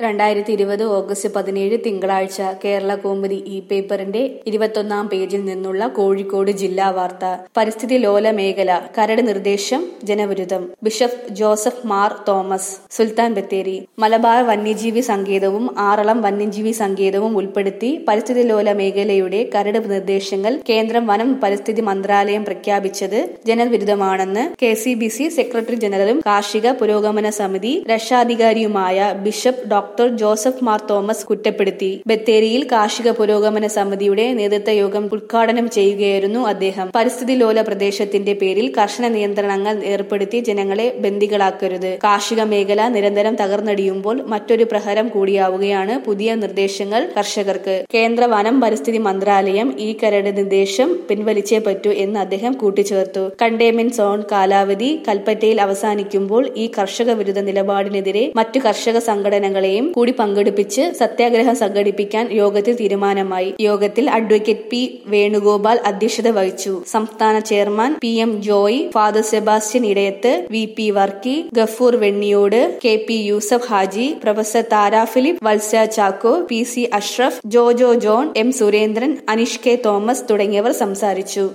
രണ്ടായിരത്തി ഇരുപത് ഓഗസ്റ്റ് പതിനേഴ് തിങ്കളാഴ്ച കേരള കോമുദി ഇ പേപ്പറിന്റെ ഇരുപത്തൊന്നാം പേജിൽ നിന്നുള്ള കോഴിക്കോട് ജില്ലാ വാർത്ത പരിസ്ഥിതി ലോല മേഖല കരട് നിർദ്ദേശം ജനവിരുദ്ധം bishop Joseph Mar Thomas Sultan Bathery Malabar വന്യജീവി സങ്കേതവും ആറളം വന്യജീവി സങ്കേതവും ഉൾപ്പെടുത്തി പരിസ്ഥിതി ലോല മേഖലയുടെ കരട് നിർദ്ദേശങ്ങൾ കേന്ദ്രം വനം പരിസ്ഥിതി മന്ത്രാലയം പ്രഖ്യാപിച്ചത് ജനവിരുദ്ധമാണെന്ന് K C B C secretary ജനറലും കാർഷിക പുരോഗമന സമിതി രക്ഷാധികാരിയുമായ bishop doctor Joseph Mar Thomas കുറ്റപ്പെടുത്തി ബത്തേരിയിൽ കാർഷിക പുരോഗമന സമിതിയുടെ നേതൃത്വ യോഗം ഉദ്ഘാടനം ചെയ്യുകയായിരുന്നു അദ്ദേഹം പരിസ്ഥിതി ലോല പ്രദേശത്തിന്റെ പേരിൽ കർശന നിയന്ത്രണങ്ങൾ ഏർപ്പെടുത്തി ജനങ്ങളെ ബന്ദികളാക്കരുത് കാർഷിക മേഖല നിരന്തരം തകർന്നടിയുമ്പോൾ മറ്റൊരു പ്രഹരം കൂടിയാവുകയാണ് പുതിയ നിർദ്ദേശങ്ങൾ കർഷകർക്ക് കേന്ദ്ര വനം പരിസ്ഥിതി മന്ത്രാലയം ഈ കരട് നിർദ്ദേശം പിൻവലിച്ചേ പറ്റൂ എന്ന് അദ്ദേഹം കൂട്ടിച്ചേർത്തു കണ്ടെയ്ൻമെന്റ് സോൺ കാലാവധി കൽപ്പറ്റയിൽ അവസാനിക്കുമ്പോൾ ഈ കർഷക വിരുദ്ധ നിലപാടിനെതിരെ മറ്റു കർഷക സംഘടനകളെയും കൂടി പങ്കെടുപ്പിച്ച് സത്യാഗ്രഹം സംഘടിപ്പിക്കാൻ യോഗത്തിൽ തീരുമാനമായി യോഗത്തിൽ അഡ്വക്കേറ്റ് പി വേണുഗോപാൽ അധ്യക്ഷത വഹിച്ചു സംസ്ഥാന chairman P M Joy father Sebastian Edayath V P Varkey Gafoor Venniyode K P Yusuf Haji professor Thara Philip Valsa Chacko P C Ashraf Jojo John M Surendran Anish K Thomas തുടങ്ങിയവർ സംസാരിച്ചു